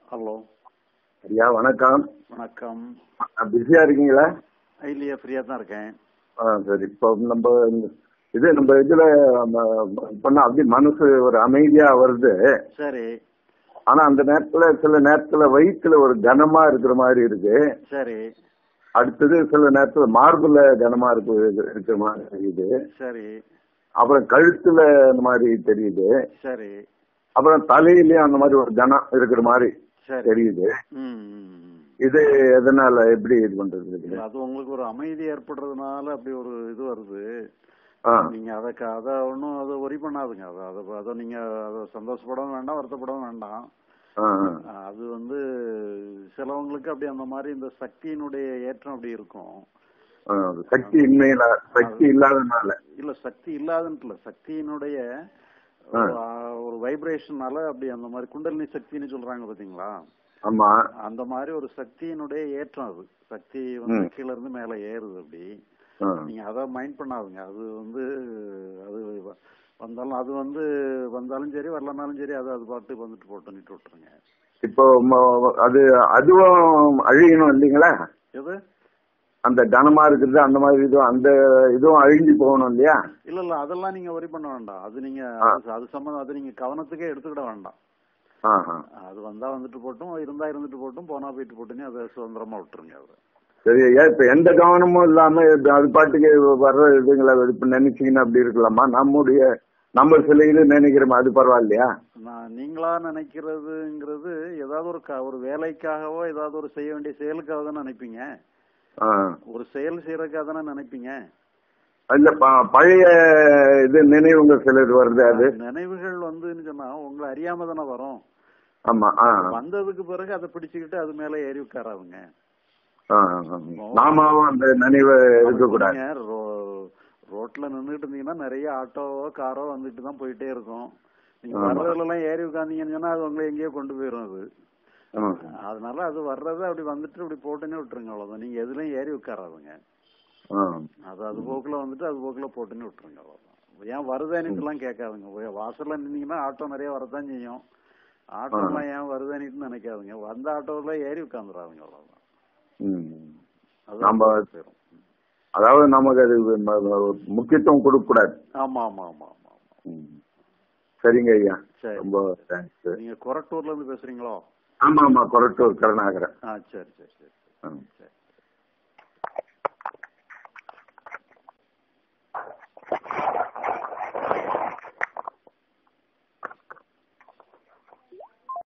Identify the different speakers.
Speaker 1: Hello
Speaker 2: ஐயா வணக்கம்
Speaker 1: வணக்கம்
Speaker 2: பிஸியா இருக்கீங்களா
Speaker 1: இல்லையா ஃப்ரீயா தான் இருக்கேன்
Speaker 2: ஆ சரி இப்போ நம்ம இது நம்ம இதுல பண்ண அப்படி மனசு ஒரு அமைதியா வருது
Speaker 1: சரி
Speaker 2: ஆனா அந்த நேரத்துல சில நேரத்துல வயிற்றுல ஒரு கனமா இருக்கிற மாதிரி இருக்கு
Speaker 1: சரி
Speaker 2: அடுத்தது சில நேரத்துல மார்புல கனமா இருக்கு இருக்கிற மாதிரி தெரியுது
Speaker 1: சரி
Speaker 2: அப்புறம் கழுத்துல அந்த மாதிரி தெரியுது
Speaker 1: சரி
Speaker 2: அப்புறம் தலையிலயும் அந்த மாதிரி ஒரு கனம் இருக்கிற மாதிரி
Speaker 1: சரி
Speaker 2: தெரியுது
Speaker 1: ம், ம், ம்.
Speaker 2: இது எதனால எப்படி இது பண்றது
Speaker 1: இல்ல, அது உங்களுக்கு ஒரு அமைதி ஏற்படுறதுனால அப்படி ஒரு இது வருது
Speaker 2: ஆ
Speaker 1: நீங்க அதை க- அதை ஒன்றும் அதை ஒரி பண்ணாதுங்க அதை அதை அதை நீங்க அதை சந்தோஷப்படவும் வேண்டாம் வருத்தப்படவும் வேண்டாம்
Speaker 2: ஆ ஆ.
Speaker 1: அது வந்து சிலவங்களுக்கு அப்படி அந்த மாதிரி இந்த சக்தியினுடைய ஏற்றம் அப்படி இருக்கும்
Speaker 2: ஆ, சக்தி இன்மையில சக்தி இல்லாதனால
Speaker 1: இல்ல சக்தி இல்லாதுன்ட்டு இல்ல சக்தியினுடைய
Speaker 2: ஆ.
Speaker 1: ஒரு- ஒரு வைப்ரேஷனால அப்படி அந்த மாதிரி குண்டலினி சக்தின்னு சொல்றாங்க பாத்தீங்களா
Speaker 2: ஆமா
Speaker 1: அந்த மாதிரி ஒரு சக்தியினுடைய ஏற்றம் அது சக்தி வந்து
Speaker 2: ம்.
Speaker 1: கீழ இருந்து மேல ஏறுது அப்படி
Speaker 2: ஆ.
Speaker 1: நீங்க அத மைண்ட் பண்ணாதுங்க அது வந்து அது வ- வந்தாலும் அது வந்து வந்தாலும் சரி வரலனாலும் சரி அது அது பாட்டு வந்துட்டு போட்டு நிட்டு விட்டுருங்க
Speaker 2: இப்போ ம- அது அதுவும் அழியணும் இல்லைங்களா
Speaker 1: எது
Speaker 2: அந்த கனமா இருக்கிறது அந்த மாதிரி இதுவும் அந்த இதுவும் அழிஞ்சு போகணும் இல்லையா
Speaker 1: இல்ல இல்ல அதெல்லாம் நீங்க worry பண்ண வேண்டாம் அது நீங்க
Speaker 2: ஆ.
Speaker 1: அது- அது சம்பந்தம் அது நீங்க கவனத்துக்கே எடுத்துக்கிட வேண்டாம்
Speaker 2: ஆஹா.
Speaker 1: அது வந்தா வந்துட்டு போட்டும் இருந்தா இருந்துட்டு போட்டும் போனா போயிட்டு போட்டுன்னு அதை சுதந்திரமா விட்டுருங்க அதை
Speaker 2: சரி ஏன் இப்ப எந்த கவனமும் இல்லாம இது அது பாட்டுக்கு வர்ற இதுங்களை இப்ப நினைச்சீங்கன்னா அப்படி இருக்கலாமா நம்முடைய நம்ம சில இது நினைக்கிறோமா அது பரவாயில்லையா
Speaker 1: நான் நீங்களா நினைக்கிறதுங்கிறது ஏதாவது ஒரு க- ஒரு வேலைக்காகவோ ஏதாவது ஒரு செய்ய வேண்டிய செயலுக்காக தானே நினைப்பீங்க
Speaker 2: ஆ.
Speaker 1: ஒரு செயல் செய்யறதுக்காக தானே நினைப்பீங்க
Speaker 2: இல்ல ப- பழைய இது நினைவுங்க சிலது வருது அது
Speaker 1: நினைவுகள் வந்துன்னு சொன்னா உங்களை அறியாம தானே வரும்
Speaker 2: ஆமா ஆ
Speaker 1: வந்ததுக்கு பிறகு அதை பிடிச்சுக்கிட்டு அது மேல ஏறி உட்காராதுங்க
Speaker 2: ஆ, ஆ. நாமாவும் அந்த நினைவு இருக்கக்கூடாது
Speaker 1: நீங்க ரோ- ரோட்ல நின்னுட்டு இருந்தீங்கன்னா நிறைய ஆட்டோவோ காரோ வந்துட்டு தான் போயிட்டே இருக்கும் நீங்க
Speaker 2: ஆமா.
Speaker 1: வர்றதுல எல்லாம் ஏறி உட்காந்தீங்கன்னு சொன்னா அது உங்களை எங்கேயோ கொண்டு போயிரும் அது
Speaker 2: ஆ.
Speaker 1: அதனால அது வர்றது அப்படி வந்துட்டு அப்படி போட்டுன்னே விட்டுருங்க அவ்வளவுதான் நீங்க எதுலயும் ஏறி உட்காராதுங்க
Speaker 2: ஆ.
Speaker 1: அது அது போக்குல வந்துட்டு அது போக்குல போட்டுன்னு விட்டுருங்க அவ்வளவுதான் ஏன் வருதேனிட்டு எல்லாம் கேட்காதுங்க போய் வாசல்ல நின்னீங்கன்னா ஆட்டோ நிறைய வரத்தான் செய்யும் ஆட்டோ எல்லாம் ஏன் வருதேனிட்டு நினைக்காதுங்க வந்த ஆட்டோல ஏறி உட்காந்துடாதுங்க அவ்வளவுதான்
Speaker 2: ம்.
Speaker 1: அது
Speaker 2: நாம-
Speaker 1: போயிரும்.
Speaker 2: அதாவது நமக்கு அது ம- ம- முக்கியத்துவம் கொடுக்க கூடாது
Speaker 1: ஆமா ஆமா ஆமா ஆமா ஆமா
Speaker 2: ம். சரிங்க ஐயா
Speaker 1: சரி
Speaker 2: ரொம்ப தேங்க்ஸ்
Speaker 1: நீங்க கொரட்டூர்ல இருந்து பேசுறீங்களோ
Speaker 2: ஆமா ஆமா கொரட்டூர் கருணாகரன்
Speaker 1: ஆ சரி சரி சரி
Speaker 2: ஆ.
Speaker 1: சரி